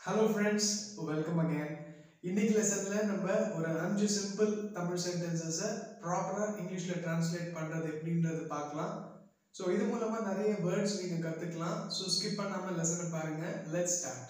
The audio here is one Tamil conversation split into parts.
ஹலோ ஃப்ரெண்ட்ஸ் வெல்கம் அகேன் இன்னைக்கு லெசன்ல நம்ம ஒரு அஞ்சு சிம்பிள் தமிழ் சென்டென்சஸை ப்ராப்பராக இங்கிலீஷில் டிரான்ஸ்லேட் பண்ணுறது எப்படின்றது பார்க்கலாம் ஸோ இது மூலமாக நிறைய வேர்ட்ஸ் நீங்கள் கற்றுக்கலாம் ஸோ ஸ்கிப் பண்ணாமல் லெசனை பாருங்க லெட் ஸ்டார்ட்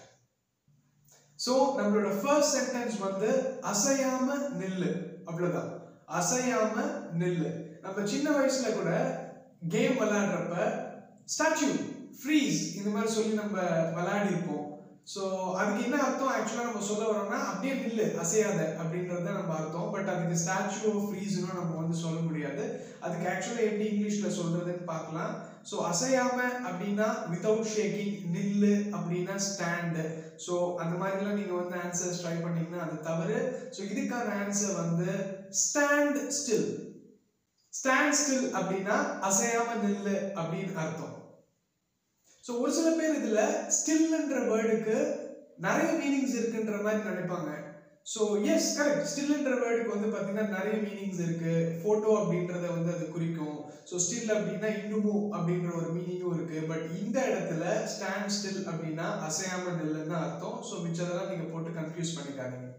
ஸோ நம்மளோட ஃபர்ஸ்ட் சென்டென்ஸ் வந்து அசையாம நில்லு அவ்வளோதான் அசையாம நில்லு நம்ம சின்ன வயசுல கூட கேம் விளையாடுறப்ப ஸ்டாச்சு ஃப்ரீஸ் இந்த மாதிரி சொல்லி நம்ம விளையாடி இருப்போம் ஸோ அதுக்கு என்ன அர்த்தம் ஆக்சுவலாக நம்ம சொல்ல வரோம்னா அப்படியே நில்லு அசையாத அப்படின்றது தான் நம்ம அர்த்தம் பட் அதுக்கு ஸ்டாச்சு ஃப்ரீஸ்னு நம்ம வந்து சொல்ல முடியாது அதுக்கு ஆக்சுவலாக எப்படி இங்கிலீஷில் சொல்றதுன்னு பார்க்கலாம் ஸோ அசையாம அப்படின்னா வித்தவுட் ஷேக்கிங் நில்லு அப்படின்னா ஸ்டாண்டு ஸோ அந்த மாதிரிலாம் நீங்கள் வந்து ஆன்சர்ஸ் ட்ரை பண்ணீங்கன்னா அது தவறு ஸோ இதுக்கான ஆன்சர் வந்து ஸ்டாண்ட் ஸ்டில் ஸ்டாண்ட் ஸ்டில் அப்படின்னா அசையாம நில்லு அப்படின்னு அர்த்தம் ஸோ ஒரு சில பேர் இதுல ஸ்டில்ன்ற வேர்டுக்கு நிறைய மீனிங்ஸ் இருக்குன்ற மாதிரி நினைப்பாங்க ஸோ எஸ் கரெக்ட் ஸ்டில்ன்ற வேர்டுக்கு வந்து பார்த்தீங்கன்னா நிறைய மீனிங்ஸ் இருக்கு ஃபோட்டோ அப்படின்றத வந்து அது குறிக்கும் ஸோ ஸ்டில் அப்படின்னா இன்னமும் அப்படின்ற ஒரு மீனிங்கும் இருக்கு பட் இந்த இடத்துல ஸ்டாண்ட் ஸ்டில் அப்படின்னா அசையாம நில்லுன்னு அர்த்தம் ஸோ மிச்சதெல்லாம் நீங்க போட்டு கன்ஃபியூஸ் பண்ணிக்காதீங்க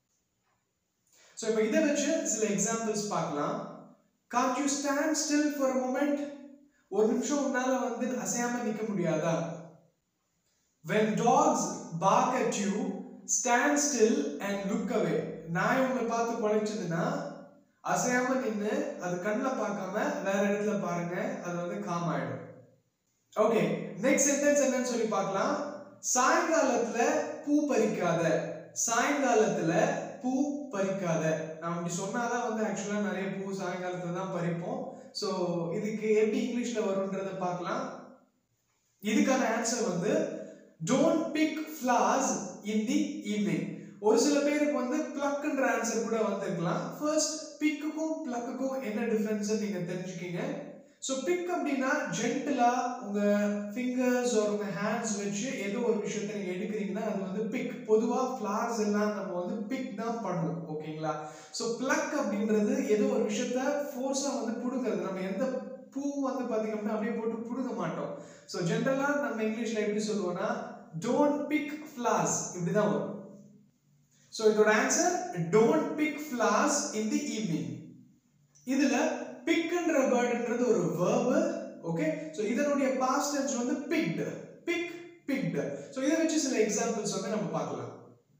ஸோ இப்போ இதை வச்சு சில எக்ஸாம்பிள்ஸ் பார்க்கலாம் could you stand still for a moment ஒரு நிமிஷம் உன்னால வந்து அசையாம நிக்க முடியாதா when dogs bark at you stand still and look away நாய் உங்களை பார்த்து குலைச்சதுன்னா அசையாம நின்று அது கண்ணில் பார்க்காம வேற இடத்துல பாருங்க அது வந்து காம் ஆயிடும் ஓகே நெக்ஸ்ட் சென்டென்ஸ் என்னன்னு சொல்லி பார்க்கலாம் சாயங்காலத்துல பூ பறிக்காத சாயங்காலத்துல பூ பறிக்காத நான் அப்படி சொன்னாதான் வந்து ஆக்சுவலா நிறைய பூ சாயங்காலத்துல தான் பறிப்போம் ஸோ இதுக்கு எப்படி இங்கிலீஷ்ல வரும்ன்றத பார்க்கலாம் இதுக்கான ஆன்சர் வந்து don't pick flowers in the evening ஒரு சில பேருக்கு வந்து பிளக்குன்ற ஆன்சர் கூட வந்திருக்கலாம் ஃபர்ஸ்ட் பிக்குக்கும் பிளக்குக்கும் என்ன டிஃபரன்ஸ் நீங்க தெரிஞ்சுக்கிங்க ஸோ பிக் அப்படின்னா ஜென்டலா உங்க ஃபிங்கர்ஸ் ஒரு உங்க ஹேண்ட்ஸ் வச்சு ஏதோ ஒரு விஷயத்தை நீங்க எடுக்கிறீங்கன்னா அது வந்து பிக் பொதுவா ஃபிளார்ஸ் எல்லாம் நம்ம வந்து பிக் தான் பண்ணுவோம் ஓகேங்களா ஸோ பிளக் அப்படின்றது ஏதோ ஒரு விஷயத்த ஃபோர்ஸா வந்து புடுங்கிறது நம்ம எந்த பூ வந்து பாத்தீங்க அப்படின்னா அப்படியே போட்டு புடுங்க மாட்டோம் ஸோ ஜென்ரலா நம்ம இங்கிலீஷ்ல எப்படி சொல்லுவோம்னா டோன்ட் பிக் ஃபிளார்ஸ் இப்படிதான் வரும் ஸோ இதோட answer don't pick flowers in the evening இதுல பிக்ன்ற வேர்டுன்றது ஒரு வேர்பு ஓகே ஸோ இதனுடைய பாஸ்ட் டென்ஸ் வந்து பிக்டு பிக் பிக்டு ஸோ இதை வச்சு சில எக்ஸாம்பிள்ஸ் வந்து நம்ம பார்க்கலாம்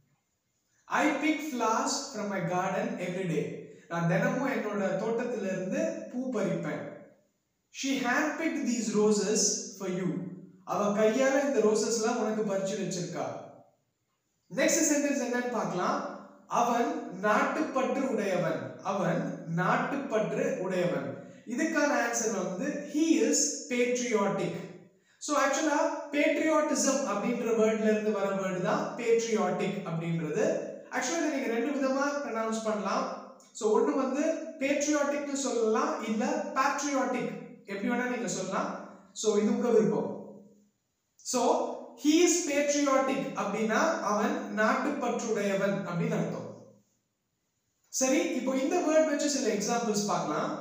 I pick flowers from my garden every day நான் தினமும் என்னோட தோட்டத்துல இருந்து பூ பறிப்பேன் she hand pick these roses for you அவ கையால இந்த ரோசஸ்லாம் உனக்கு பறிச்சு வச்சிருக்கா நெக்ஸ்ட் சென்டென்ஸ் என்னன்னு பார்க்கலாம் அவன் நாட்டுப்பற்று உடையவன் அவன் நாட்டுப்பற்று உடையவன் இதுக்கான ஆன்சர் வந்து he is patriotic so actually patriotism அப்படின்ற வேர்ட்ல இருந்து வர வேர்டு தான் பேட்ரியாட்டிக் அப்படின்றது ஆக்சுவலா இதை நீங்க ரெண்டு விதமா ப்ரனவுன்ஸ் பண்ணலாம் ஸோ ஒன்று வந்து பேட்ரியாட்டிக்னு சொல்லலாம் இல்ல பேட்ரியாட்டிக் எப்படி வேணா நீங்க சொல்லலாம் ஸோ இது உங்க விருப்பம் ஸோ ஹீ இஸ் பேட்ரியாட்டிக் அப்படின்னா அவன் நாட்டுப்பற்றுடையவன் அப்படின்னு அர்த்தம் சரி இப்போ இந்த வேர்ட் வச்சு சில எக்ஸாம்பிள்ஸ் பார்க்கலாம்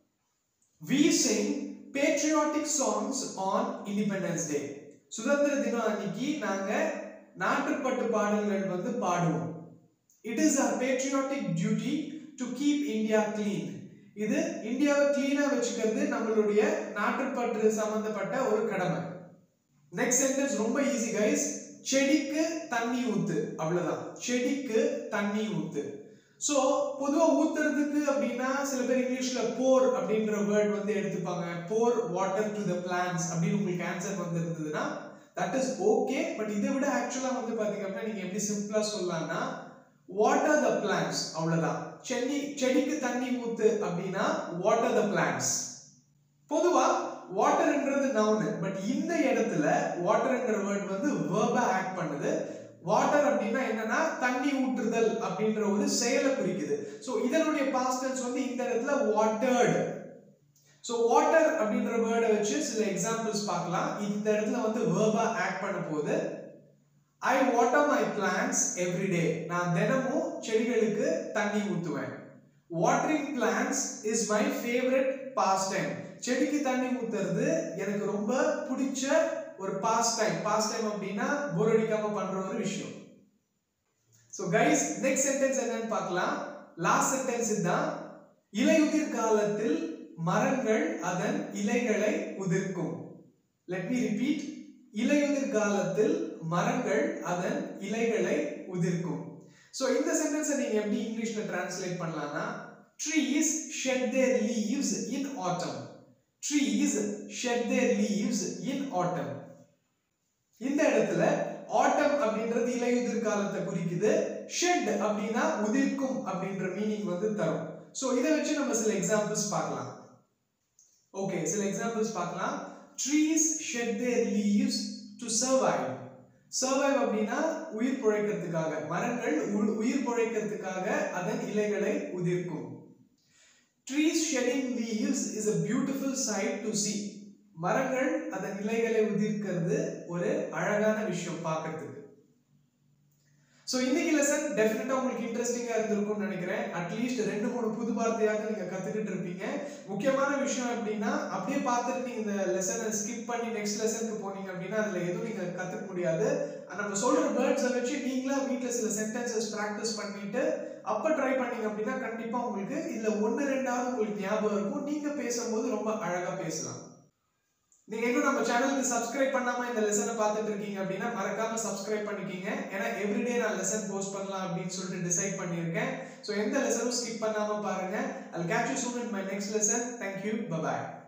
we sing patriotic songs on independence day சுதந்திர தினம் அன்னைக்கு நாங்க நாட்டுப்பட்டு பாடல்கள் வந்து பாடுவோம் it is a patriotic duty to keep India clean இது இந்தியாவை கிளீனா வச்சுக்கிறது நம்மளுடைய நாட்டுப்பற்று சம்பந்தப்பட்ட ஒரு கடமை நெக்ஸ்ட் சென்டென்ஸ் ரொம்ப ஈஸி கைஸ் செடிக்கு தண்ணி ஊத்து அவ்வளவுதான் செடிக்கு தண்ணி ஊத்து ஸோ பொதுவாக ஊத்துறதுக்கு அப்படின்னா சில பேர் இங்கிலீஷ்ல போர் அப்படின்ற வேர்ட் வந்து எடுத்துப்பாங்க pour water to the plants அப்படின்னு உங்களுக்கு ஆன்சர் வந்து இருந்ததுன்னா தட் இஸ் ஓகே பட் இதை விட ஆக்சுவலா வந்து பாத்தீங்க அப்படின்னா நீங்க எப்படி சிம்பிளா சொல்லலாம்னா வாட்டர் த பிளான்ஸ் அவ்வளவுதான் செடி செடிக்கு தண்ணி ஊத்து அப்படின்னா வாட்டர் த பிளான்ஸ் பொதுவா வாட்டர்ன்றது நவுனு பட் இந்த இடத்துல வாட்டர்ன்ற வேர்ட் வந்து வேர்பா ஆக்ட் பண்ணுது வாட்டர் அப்படின்னா என்னன்னா தண்ணி ஊற்றுதல் அப்படின்ற ஒரு செயலை குறிக்குது ஸோ இதனுடைய பாஸ்டன்ஸ் வந்து இந்த இடத்துல வாட்டர்டு ஸோ வாட்டர் அப்படின்ற வேர்டை வச்சு சில எக்ஸாம்பிள்ஸ் பார்க்கலாம் இந்த இடத்துல வந்து வேர்பா ஆக்ட் பண்ண போது I water my plants every day நான் தினமும் செடிகளுக்கு தண்ணி ஊற்றுவேன் watering plants is my favourite pastime செடிக்கு தண்ணி ஊத்துறது எனக்கு ரொம்ப பிடிச்ச ஒரு பாஸ் டைம் பாஸ் டைம் அப்படின்னா போர் அடிக்காம பண்ற ஒரு விஷயம் ஸோ கைஸ் நெக்ஸ்ட் சென்டென்ஸ் என்னன்னு பார்க்கலாம் லாஸ்ட் சென்டென்ஸ் இதுதான் இலையுதிர் காலத்தில் மரங்கள் அதன் இலைகளை உதிர்க்கும் லெட் மீ ரிப்பீட் இலையுதிர் காலத்தில் மரங்கள் அதன் இலைகளை உதிர்க்கும் ஸோ இந்த சென்டென்ஸை நீங்க எப்படி இங்கிலீஷ்ல டிரான்ஸ்லேட் பண்ணலாம்னா trees shed their leaves in autumn trees shed their leaves in autumn இந்த இடத்துல ஆட்டம் அப்படின்றது இலையுதிர் காலத்தை குறிக்குது ஷெட் அப்படின்னா உதிர்க்கும் அப்படின்ற மீனிங் வந்து தரும் ஸோ இதை வச்சு நம்ம சில எக்ஸாம்பிள்ஸ் பார்க்கலாம் ஓகே சில எக்ஸாம்பிள்ஸ் பார்க்கலாம் trees shed their leaves to survive survive அப்படின்னா உயிர் பிழைக்கிறதுக்காக மரங்கள் உ- உயிர் பிழைக்கிறதுக்காக அதன் இலைகளை உதிர்க்கும் trees shedding leaves is a beautiful sight to see மரங்கள் அதன் இலைகளை உதிர்க்கிறது ஒரு அழகான விஷயம் பார்க்கிறதுக்கு ஸோ இன்னைக்கு லெசன் டெஃபினட்டா உங்களுக்கு இன்ட்ரெஸ்டிங்கா இருந்திருக்கும்னு நினைக்கிறேன் அட்லீஸ்ட் ரெண்டு மூணு புது வார்த்தையாவது நீங்க கத்துக்கிட்டு இருப்பீங்க முக்கியமான விஷயம் எப்படின்னா அப்படியே பார்த்துட்டு நீங்க இந்த லெசனை ஸ்கிப் பண்ணி நெக்ஸ்ட் லெசனுக்கு போனீங்க அப்படின்னா அதுல எதுவும் நீங்க கத்துக்க முடியாது நம்ம சொல்ற வேர்ட்ஸை வச்சு நீங்களா வீட்ல சில சென்டென்சஸ் ப்ராக்டிஸ் பண்ணிட்டு அப்ப ட்ரை பண்ணீங்க அப்படின்னா கண்டிப்பா உங்களுக்கு இதுல ஒன்னு ரெண்டாவது உங்களுக்கு ஞாபகம் இருக்கும் நீங்க பேசும்போது ரொம்ப அழகா பேசலாம் நீங்க இன்னும் நம்ம சேனலுக்கு சப்ஸ்கிரைப் பண்ணாம இந்த லெசனை பார்த்துட்டு இருக்கீங்க அப்படின்னா மறக்காம சப்ஸ்கிரைப் பண்ணிக்கிங்க ஏன்னா எவ்ரிடே நான் லெசன் போஸ்ட் பண்ணலாம் அப்படின்னு சொல்லிட்டு டிசைட் பண்ணியிருக்கேன் ஸோ எந்த லெசனும் ஸ்கிப் பண்ணாம பாருங்க I'll catch you soon in my next lesson. Thank you. Bye bye.